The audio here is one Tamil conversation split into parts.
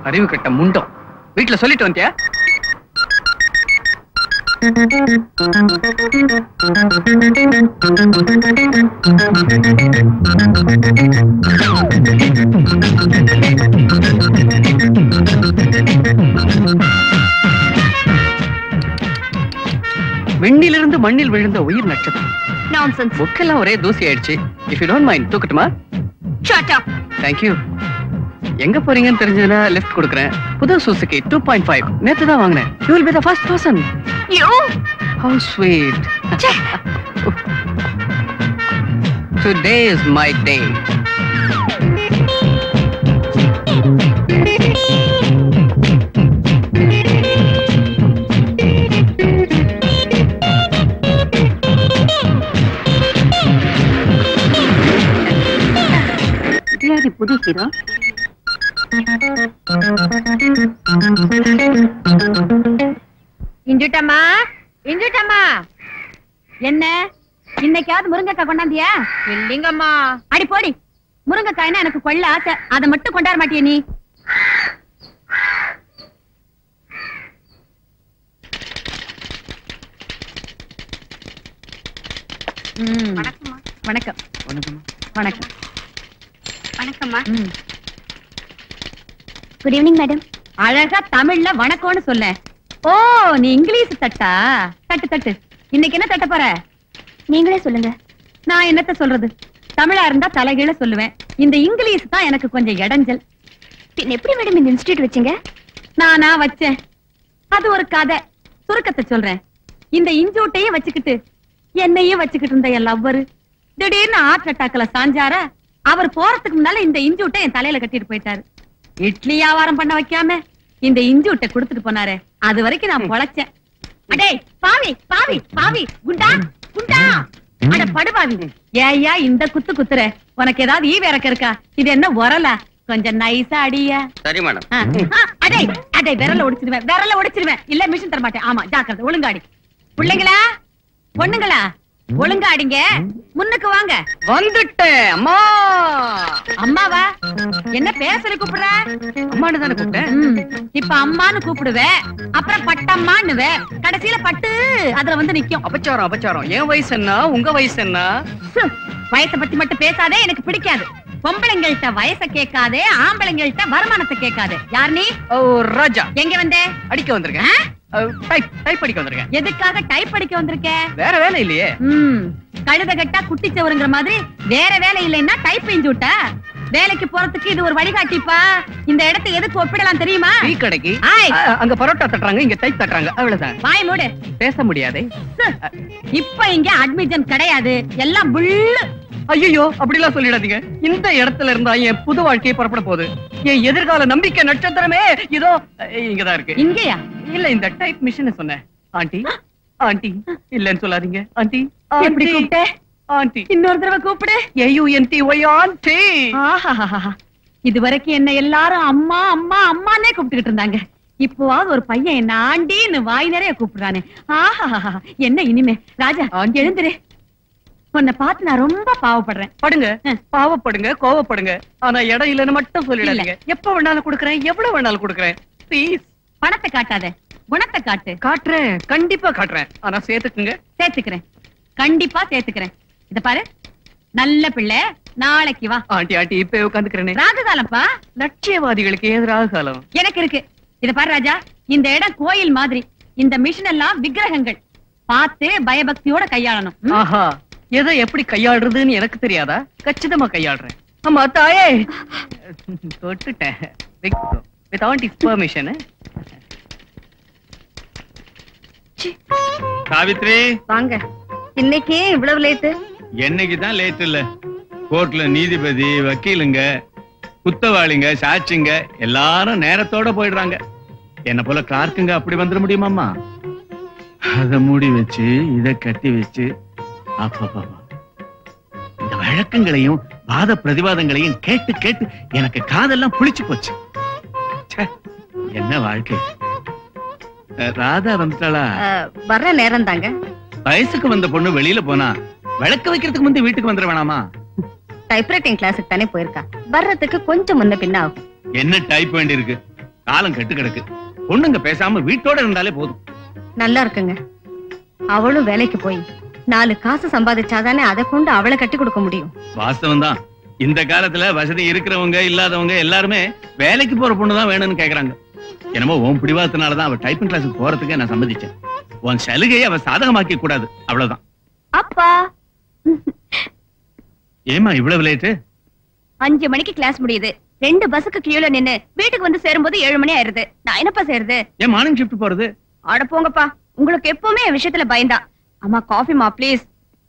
அறிவு கட்ட முண்டம் வீட்டுல சொல்லிட்டு வந்தியா விண்ணிலிருந்து மண்ணில் விழுந்த உயிர் நட்சத்திரம் நான்சென்ஸ் புக்கெல்லாம் ஒரே தூசி ஆயிடுச்சு இஃப் யூ டோன்ட் மைண்ட் தூக்கட்டுமா ஷட் அப் தேங்க்யூ எங்க போறீங்கன்னு தெரிஞ்சதுன்னா லிஃப்ட் கொடுக்குறேன் புது சுசுகி டூ பாயிண்ட் ஃபைவ் நேத்து தான் வாங்கினேன் you will be the first person you how sweet today is my day யாரு புது ஹீரோ இஞ்சுட்டம்மா இஞ்சுட்டம்மா என்ன இன்னைக்காவது முருங்கைக்காய் கொண்டாந்தியா இல்லைங்கம்மா அடி போடி முருங்கைக்காய்னா எனக்கு கொள்ள ஆசை அதை மட்டும் கொண்டாட மாட்டிய நீ ம். வணக்கம் வணக்கம் வணக்கம்மா ம். குட் ஈவினிங் மேடம் அழகா தமிழ்ல வணக்கம்னு சொல்ல ஓ நீ இங்கிலீஷ் தட்டா தட்டு தட்டு இன்னைக்கு என்ன தட்ட போற நீங்களே சொல்லுங்க நான் என்னத்த சொல்றது தமிழா இருந்தா தலைகீழ சொல்லுவேன் இந்த இங்கிலீஷ் தான் எனக்கு கொஞ்சம் இடைஞ்சல் பின் எப்படி மேடம் இந்த இன்ஸ்டியூட் வச்சீங்க நானா வச்சேன் அது ஒரு கதை சுருக்கத்தை சொல்றேன் இந்த இஞ்சூட்டையும் வச்சுக்கிட்டு என்னையும் வச்சுக்கிட்டு இருந்த என் லவ்வரு திடீர்னு ஹார்ட் அட்டாக்ல சாஞ்சாரா அவர் போறதுக்கு முன்னால இந்த இஞ்சூட்டை என் தலையில கட்டிட்டு போயிட்டாரு இட்லி வியாபாரம் பண்ண வைக்காம இந்த இஞ்சூட்டை கொடுத்துட்டு போனாரே அது வரைக்கும் நான் பொழைச்சேன் அடே பாவி பாவி பாவி குண்டா குண்டா அட படுபாவி ஏய்யா இந்த குத்து குத்துற உனக்கு ஏதாவது ஈ வேறக்க இருக்கா இது என்ன உரலா கொஞ்சம் நைஸா அடியா சரி மேடம் ஆ, ஆ, அடே அடே விரல ஒடிச்சிருவேன் விரல ஒடிச்சிருவேன் இல்ல மிஷின் தர மாட்டேன் ஆமா ஜாக்கிரதை ஒழுங்காடி பிள்ளைங்களா பொண்ணுங்களா ஒழுங்காடிங்க முன்னுக்கு வாங்க வந்துட்டேன் அம்மா அம்மாவா என்ன பேசல கூப்பிடுற அம்மானு தானே கூப்பிட்டேன் ம், இப்ப அம்மான்னு கூப்பிடுவே அப்புறம் பட்டம்மான்னுவே கடைசியில பட்டு அதுல வந்து நிக்கும் அபச்சாரம் அபச்சாரம் என் வயசு என்ன உங்க வயசு என்ன ஹம், வயசை பத்தி மட்டும் பேசாதே எனக்கு பிடிக்காது பொம்பளைங்கள்ட்ட வயசை கேட்காதே ஆம்பளைங்கள்ட்ட வருமானத்தை கேட்காதே யார் நீ ஓ ராஜா எங்க வந்தே அடிக்க வந்திருக்கேன் டைப் டைப் அடிக்க வந்திருக்கேன் எதுக்காக டைப் அடிக்க வந்திருக்க வேற வேலை இல்லையே ம் கழுத கட்டா குட்டி சவருங்கிற மாதிரி வேற வேலை இல்லைன்னா டைப் இஞ்சு விட்டா வேலைக்கு போறதுக்கு இது ஒரு வழிகாட்டிப்பா இந்த இடத்தை எதுக்கு ஒப்பிடலாம் தெரியுமா டீ கடைக்கு ஆய். அ, அங்க பரோட்டா தட்டுறாங்க இங்க டைப் தட்டுறாங்க அவ்வளவுதான் வாய் மூடு பேச முடியாதே சு. இப்ப இங்க அட்மிஷன் கிடையாது எல்லாம் புல்லு ஐயோ அப்படிலாம் சொல்லிடாதீங்க இந்த இடத்துல இருந்தா என் புது வாழ்க்கையை புறப்பட போகுது என் எதிர்கால நம்பிக்கை நட்சத்திரமே இதோ அ, இங்கதான் இருக்கு இங்கயா இல்ல இந்த டைப் மிஷின் சொன்னேன் ஆண்டி ஆண்டி இல்லன்னு சொல்லாதீங்க ஆண்டி எப்படி ஆண்டி கூப்பிட்ட ஆண்டி இன்னொரு தடவை கூப்பிடு ஏயுஎன்டி ஒய் ஆண்டி ஆஹாஹாஹா. இது வரைக்கும் என்ன எல்லாரும் அம்மா அம்மா அம்மானே கூப்பிட்டுக்கிட்டு இருந்தாங்க இப்போவாவது ஒரு பையன் என்ன ஆண்டின்னு வாய் நிறைய கூப்பிடுறானே ஆஹாஹாஹா. என்ன இனிமே ராஜா எழுந்துரு உன்னை பார்த்து நான் ரொம்ப பாவப்படுறேன் படுங்க பாவப்படுங்க கோவப்படுங்க ஆனா இடம் இல்லைன்னு மட்டும் சொல்லிடாதீங்க எப்ப வேணாலும் கொடுக்குறேன் எவ்வளவு வேணாலும் கொடுக்குறேன் ப்ளீஸ் பணத்தை காட்டாத குணத்தை காட்டு காட்டுறேன் கண்டிப்பா காட்டுறேன் ஆனா சேர்த்துக்குங்க சேர்த்துக்கிறேன் கண்டிப்பா சேர்த்துக்கிறேன் இத பாரு நல்ல பிள்ளை நாளைக்கு வா ஆண்டி ஆண்டி இப்ப உட்காந்துக்கிறேனே ராகுகாலம்ப்பா லட்சியவாதிகளுக்கு எதிராக காலம் எனக்கு இருக்கு இத பாரு ராஜா இந்த இடம் கோயில் மாதிரி இந்த மிஷின் எல்லாம் விக்கிரகங்கள் பார்த்து பயபக்தியோட கையாளணும் ம்? ஆஹா எதை எப்படி கையாடுறதுன்னு எனக்கு தெரியாதா கச்சிதமா கையாடுறேன் ஆமா தாயே தொட்டுட்டேன் வித் ஆண்டிஸ் பெர்மிஷன் சாவித்ரி வாங்க இன்னைக்கு இவ்வளவு லேட்டு என்னைக்கு தான் லேட் இல்ல கோர்ட்ல நீதிபதி வக்கீலுங்க குத்தவாளிங்க சாட்சிங்க எல்லாரும் நேரத்தோட போயிடுறாங்க என்ன போல கிளார்க்குங்க அப்படி வந்துட முடியுமாம்மா அத மூடி வச்சு இத கட்டி வச்சு அப்பப்பா இந்த வழக்கங்களையும் வாத பிரதிவாதங்களையும் கேட்டு கேட்டு எனக்கு காதெல்லாம் புளிச்சு போச்சு ச்சே, என்ன வாழ்க்கை அஹ், ராதா வந்துட்டாளா வர்ற நேரம் தாங்க வயசுக்கு வந்த பொண்ணு வெளியில போனா விளக்கு வைக்கிறதுக்கு முந்தி வீட்டுக்கு வந்துட வேணாமா டைப்ரைட்டிங் கிளாஸுக்கு தானே போயிருக்கா வர்றதுக்கு கொஞ்சம் முன்ன பின்ன ஆகும் என்ன டைப் வேண்டி இருக்கு காலம் கெட்டு கிடக்கு பொண்ணுங்க பேசாம வீட்டோட இருந்தாலே போதும் நல்லா இருக்குங்க அவளும் வேலைக்கு போய் நாலு காசு சம்பாதிச்சாதானே அதை கொண்டு அவளை கட்டி கொடுக்க முடியும் வாஸ்தவம் தான் இந்த காலத்துல வசதி இருக்கிறவங்க இல்லாதவங்க எல்லாருமே வேலைக்கு போற பொண்ணு தான் வேணும்னு கேக்குறாங்க என்னமோ உன் பிடிவாதத்தினாலதான் அவ டைப்பிங் கிளாஸுக்கு போறதுக்கே நான் சம்மதிச்சேன் உன் சலுகையை அவ சாதகமாக்கி கூடாது அவ்வளவுதான் அப்பா ஏமா இவ்வளவு லேட்டு அஞ்சு மணிக்கு கிளாஸ் முடியுது ரெண்டு பஸ்ஸுக்கு கீழே நின்னு வீட்டுக்கு வந்து சேரும்போது ஏழு மணி ஆயிருது நான் என்னப்பா செய்யறது ஏன் மார்னிங் ஷிஃப்ட் போறது ஆட போங்கப்பா உங்களுக்கு எப்பவுமே என் விஷயத்துல பயந்தா அம்மா காஃபிமா ப்ளீஸ்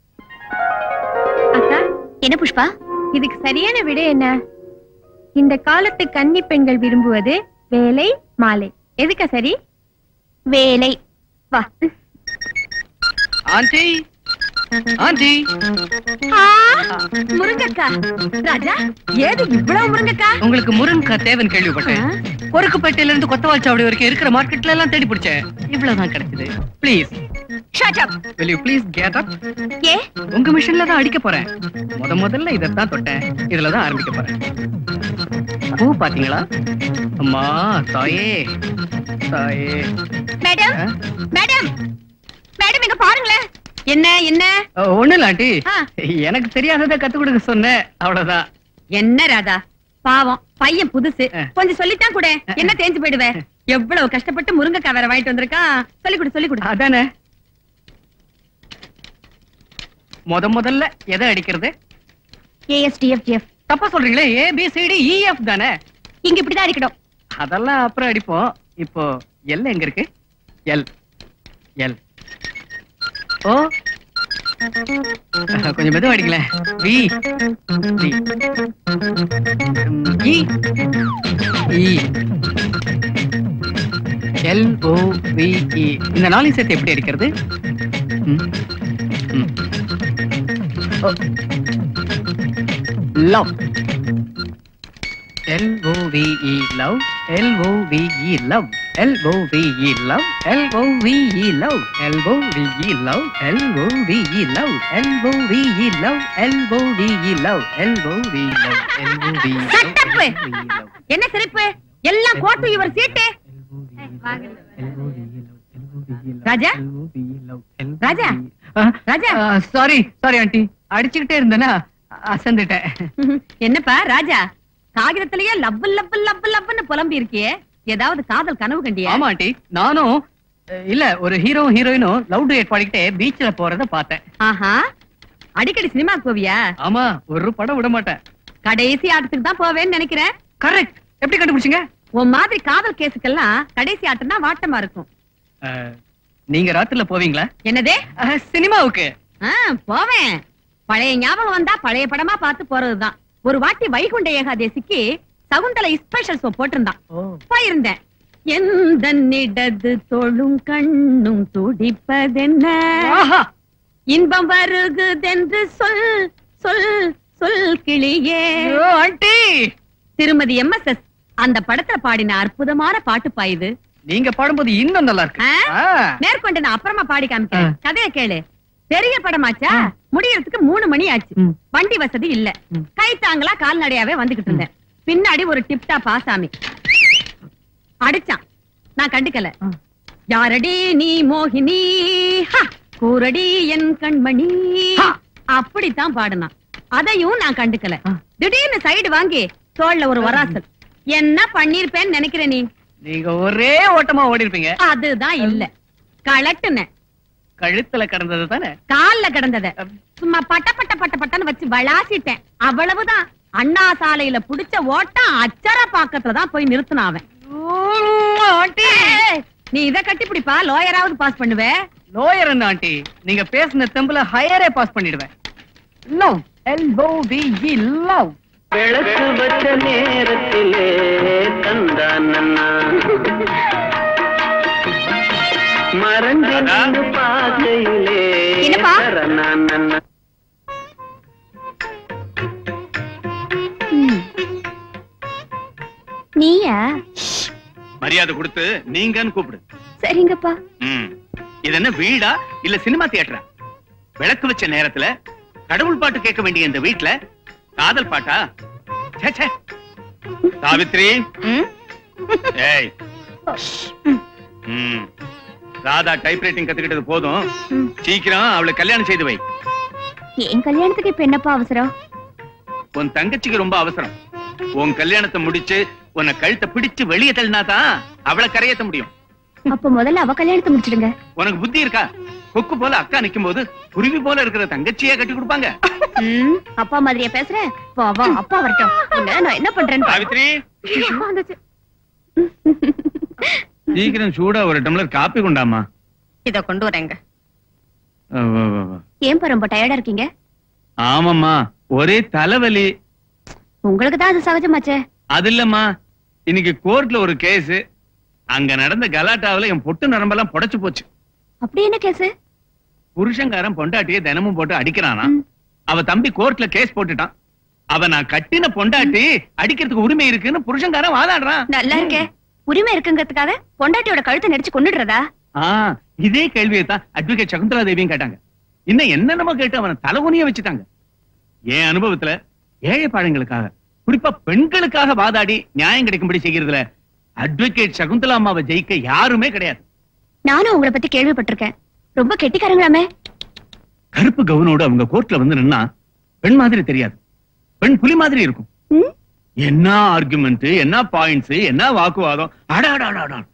அக்கா என்ன புஷ்பா இதுக்கு சரியான விடை என்ன இந்த காலத்து கன்னி பெண்கள் விரும்புவது வேலை மாலை எதுக்கா சரி வேலை வா ஆண்டி ஆண்டி ஆ, முருங்கக்கா ராஜா ஏது இவ்வளவு முருங்கக்கா உங்களுக்கு முருங்கக்காய் தேவன் கேள்விப்பட்டேன் பொறுக்குப்பேட்டையில இருந்து கொத்தவால் சாவடி வரைக்கும் இருக்கிற மார்க்கெட்ல எல்லாம் தேடி பிடிச்சேன் இவ்வளவுதான் கிடைச்சது please shut up will you please get up ஏ உங்க மிஷின்ல தான் அடிக்க போறேன் முத முதல்ல இதைத்தான் தொட்டேன் இதுல தான் ஆரம்பிக்க போறேன் பூ பாத்தீங்களா அம்மா தாயே தாயே மேடம் ஆ? மேடம் மேடம் இங்க பாருங்களேன் என்ன என்ன அஹ், ஒண்ணும் இல்ல ஆண்டி ஆ. எனக்கு தெரியாததை கத்து கொடுக்க சொன்னேன் அவ்வளவுதான் என்ன ராதா பாவம் பையன் புதுசு ஆ. கொஞ்சம் சொல்லித்தான் கூட என்ன தேஞ்சு போயிடுவே எவ்வளவு கஷ்டப்பட்டு முருங்கைக்காய் வேற வாங்கிட்டு வந்திருக்கான் சொல்லி கொடு சொல்லி கொடு அதானே முத முதல்ல எதை அடிக்கிறது ஏஎஸ்டிஎஃப்ஜிஎஃப் தப்பா சொல்றீங்களே A B C D E F தானே இங்க இப்படிதான் அடிக்கணும் அதெல்லாம் அப்புறம் அடிப்போம் இப்போ எல் எங்க இருக்கு எல் எல் ஓ அஹ், கொஞ்சம் மெதுவா அடிக்கல V V E E L O V E இந்த நாளையும் சேர்த்து எப்படி அடிக்கிறது ம், ம். ஓ. Love L O V E love L O V E love L O V E love L O V E love L O V E love L O V E love L O V E love L O V E love L O V E love L O V E love Shut up. L O V E love என்ன சிரிப்பு எல்லாம் கோட்டு இவர் சீட்டு Raja? Raja? Raja? Sorry sorry aunty அடிச்சுக்கிட்டே இருந்தேனா அசந்துட்டேன் என்னப்பா ராஜா காகிதத்திலேயே லப்பு லப்பு லப்பு லப்புன்னு புலம்பி இருக்கியே ஏதாவது காதல் கனவு கண்டியா ஆமா ஆண்டி நானும் அஹ், இல்ல ஒரு ஹீரோ ஹீரோயினும் லவ் டூயட் பாடிக்கிட்டே பீச்ல போறத பார்த்தேன் ஆஹா அடிக்கடி சினிமா போவியா ஆமா ஒரு படம் விட மாட்டேன் கடைசி ஆட்டத்துக்கு தான் போவேன்னு நினைக்கிறேன் கரெக்ட் எப்படி கண்டுபிடிச்சீங்க உன் மாதிரி காதல் கேஸுக்கெல்லாம் கடைசி ஆட்டம் தான் வாட்டமா இருக்கும் அஹ், நீங்க ராத்திரில போவீங்களா என்னதே அஹ், சினிமாவுக்கு ஆ, போவேன் பழைய ஞாபகம் வந்தா பழைய படமா பார்த்து போறதுதான் ஒரு வாட்டி வைகுண்ட ஏகாதேசிக்கு சகுந்தலை ஸ்பெஷல் ஷோ போட்டிருந்தான் போயிருந்தேன் எந்த இடது தொழும் கண்ணும் துடிப்பதென்ன ஆஹா, இன்பம் வருகுதென்று சொல் சொல் சொல் கிளியே ஐயோ, ஆண்டி திருமதி எம் எஸ் எஸ் அந்த படத்துல பாடின அற்புதமான பாட்டு பாயுது நீங்க பாடும்போது இன்னும் நல்லா இருக்கு ஆ? ஆ. மேற்கொண்டு நான் அப்புறமா பாடி காமிக்கிறேன் ஆ. கதைய கேளு பெரிய படமாச்சா முடியறதுக்கு மூணு மணி ஆச்சு ம். வண்டி வசதி இல்ல ம். கை தாங்களா கால்நடையாவே வந்துகிட்டு இருந்தேன் பின்னாடி ஒரு டிப்டா பாசாமி அடிச்சான் நான் கண்டுக்கல ஆ. யாரடி நீ மோகினி ஹா, கூரடி என் கண்மணி ஹா. அப்படித்தான் பாடுனான் அதையும் நான் கண்டுக்கல ஆ. திடீர்னு சைடு வாங்கி தோள்ல ஒரு வராசல் என்ன பண்ணிருப்பேன்னு நினைக்கிற நீ நீங்க ஒரே ஓட்டமா ஓடி இருப்பீங்க அதுதான் இல்ல கலட்டுனேன் கழுத்துல கடந்தது தானே கால்ல கிடந்தத சும்மா பட்ட பட்ட பட்ட பட்டன்னு வச்சு விளாசிட்டேன் அவ்வளவுதான் அண்ணா சாலையில புடிச்ச ஓட்டம் அச்சர பாக்கத்துல தான் போய் நிறுத்தினான் அவன் ஏய், நீ இத கட்டிப்பிடிப்பா லோயராவது பாஸ் பண்ணுவே லோயர் என்ன ஆண்டி நீங்க பேசின தெம்புல ஹையரே பாஸ் பண்ணிடுவேன் love L O V E love விளக்கு வச்ச நேரத்திலே தந்தானண்ணா மறந்து நின்னு பார்க்கையிலே என்னப்பா? தரனானண்ணா. நீயா மரியாதை கொடுத்து நீங்கன்னு கூப்பிடு சரிங்கப்பா ம். இது என்ன வீடா இல்ல சினிமா தியேட்டரா விளக்கு வச்ச நேரத்துல கடவுள் பாட்டு கேட்க வேண்டிய இந்த வீட்ல காதல் பாட்டா ச்சே, ச்சே. சாவித்ரி ம்? ஏய் ம். ராதா டைப்ரைட்டிங் கத்துக்கிட்டது போதும் சீக்கிரம் அவளை கல்யாணம் செய்து வை என் கல்யாணத்துக்கு இப்ப என்னப்பா அவசரம் உன் தங்கச்சிக்கு ரொம்ப அவசரம் உன் கல்யாணத்தை முடிச்சு உன்னை கழுத்தை பிடிச்சு வெளியே தள்ளினாதான் அவளை கரையேத்த முடியும் அப்ப முதல்ல அவ கல்யாணத்தை முடிச்சிடுங்க உனக்கு புத்தி இருக்கா கொக்கு போல அக்கா நிக்கும் போது குருவி போல இருக்கிற தங்கச்சியே கட்டி கொடுப்பாங்க ம், அப்பா மாதிரியா பேசுற வா வா அப்பா வரட்டும் உன்னை நான் என்ன பண்றேன்னு பாரு. சாவித்ரி அப்பா வந்துச்சு. சீக்கிரம் சூடா ஒரு டம்ளர் காப்பி கொண்டாமா இத கொண்டு வரேங்க வா, வா, வா, வா. ஏன்பா ரொம்ப டயர்டா இருக்கீங்க ஆமாம்மா ஒரே தலைவலி உங்களுக்கு தான் அது சகஜமாச்சே அது இல்லம்மா இன்னைக்கு கோர்ட்ல ஒரு கேஸ் அங்க நடந்த கலாட்டாவுல என் பொட்டு நரம்பெல்லாம் புடைச்சு போச்சு அப்படி என்ன கேஸ் புருஷங்காரன் பொண்டாட்டியை தினமும் போட்டு அடிக்கிறானா ம். அவ தம்பி கோர்ட்ல கேஸ் போட்டுட்டான் அவ நான் கட்டின பொண்டாட்டி அடிக்கிறதுக்கு உரிமை இருக்குன்னு புருஷங்காரன் வாதாடுறான் நல்லா இருக்கே உரிமை இருக்குங்கிறதுக்காக பொண்டாட்டியோட கழுத்தை நெரிச்சு கொண்டுடுறதா ஆ இதே கேள்வியை தான் அட்வொகேட் சகுந்தலா தேவியும் கேட்டாங்க இன்னும் என்னென்னமோ கேட்டு அவனை தலைகுனிய வச்சுட்டாங்க என் அனுபவத்துல ஏழை பாழங்களுக்காக குறிப்பா பெண்களுக்காக வாதாடி நியாயம் கிடைக்கும்படி செய்கிறதுல அட்வொகேட் சகுந்தலா அம்மாவை ஜெயிக்க யாருமே கிடையாது நானும் உங்களை பத்தி கேள்விப்பட்டிருக்கேன் ரொம்ப கெட்டிக்காரங்களாமே கருப்பு கவுனோடு அவங்க கோர்ட்ல வந்து நின்னா பெண் மாதிரி தெரியாது பெண் புலி மாதிரி இருக்கும் ம்? என்ன ஆர்குமெண்ட் என்ன பாயிண்ட்ஸ் என்ன வாக்குவாதம் அடா அடா, அடா, அடா.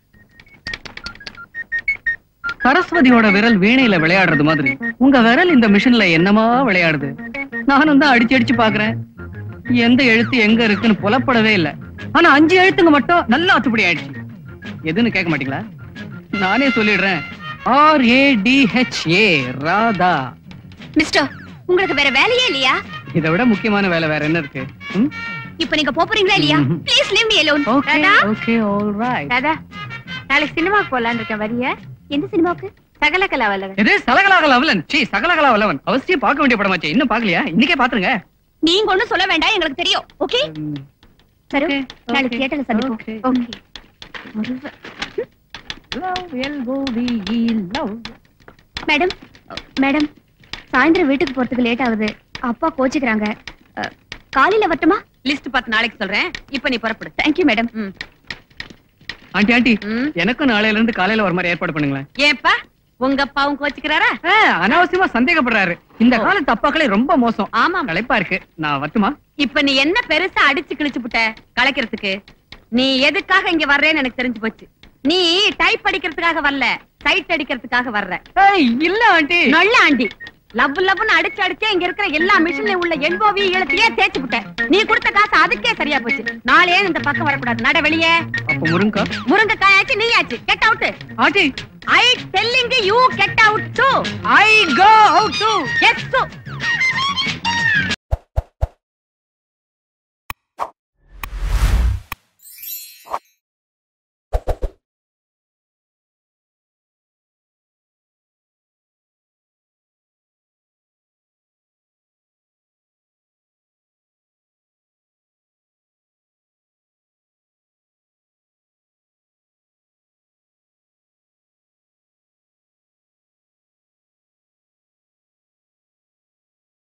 சரஸ்வதியோட விரல் வீணையில விளையாடுறது மாதிரி உங்க விரல் இந்த மிஷின்ல என்னமா விளையாடுது நானும் தான் அடிச்சு அடிச்சு பாக்குறேன் எந்த எழுத்து எங்க இருக்குன்னு புலப்படவே இல்ல ஆனா அஞ்சு எழுத்துங்க மட்டும் நல்லா அத்துப்படி ஆயிடுச்சு எதுன்னு கேட்க மாட்டீங்களா நானே சொல்லிடுறேன் R A D H A Radha mister உங்களுக்கு வேற வேலையே இல்லையா இதை விட முக்கியமான வேலை வேற என்ன இருக்கு ம்? இப்ப நீங்க போப் போறீங்களா இல்லையா ம்ஹும். Please leave me alone okay okay alright Radha நாளைக்கு சினிமாக்கு போலான்னு இருக்கேன் வரிய எந்த சினிமாவுக்கு சகல கலாவல்லவன் இது சலகலாக லவலன் சீ சகலகலா லவலன் அவசியம் பார்க்க வேண்டிய படமாச்சே இன்னும் பார்க்கலையா இன்னைக்கே பாத்துருங்க நீங்க ஒண்ணும் சொல்ல வேண்டாம் எங்களுக்கு தெரியும் ஓகே சரு Okay, நாளைக்கு okay, தியேட்டர்ல சந்திப்போம் okay. Okay Love, L-O-V-E, love. Madam madam சாயந்தரம் வீட்டுக்கு போறதுக்கு லேட் ஆகுது அப்பா கோச்சிக்கிறாங்க அஹ், காலையில வரட்டுமா லிஸ்ட் பார்த்து நாளைக்கு சொல்றேன் இப்ப நீ புறப்படு தேங்க்யூ மேடம் ம். ஆண்டி ஆண்டி ம். எனக்கும் நாளையில இருந்து காலையில வர மாதிரி ஏற்பாடு பண்ணுங்களேன் ஏப்பா உங்க அப்பாவும் கோச்சுக்கிறாரா ஆ, அனாவசியமா சந்தேகப்படுறாரு இந்த காலத்து அப்பாக்களே ரொம்ப மோசம் ஆமா களைப்பா இருக்கு நான் வரட்டுமா இப்ப நீ என்ன பெருசா அடிச்சு கிழிச்சு புட்ட கலைக்கிறதுக்கு நீ எதுக்காக இங்க வர்றேன்னு எனக்கு தெரிஞ்சு போச்சு நீ டைப் அடிக்கிறதுக்காக வரல சைட் அடிக்கிறதுக்காக வர்ற ஏய், இல்ல ஆண்டி நல்ல ஆண்டி லவ் லவ்னு அடிச்சு அடிச்சே இங்க இருக்கிற எல்லா மிஷின்ல உள்ள எல்போவி இழுத்தையே தேய்ச்சு விட்ட நீ கொடுத்த காசு அதுக்கே சரியா போச்சு நாளே இந்த பக்கம் வரக்கூடாது நட வெளியே அப்ப முருங்கா முருங்கைக்காய் ஆச்சு நீ ஆச்சு get out aunty I telling you get out to I go out to S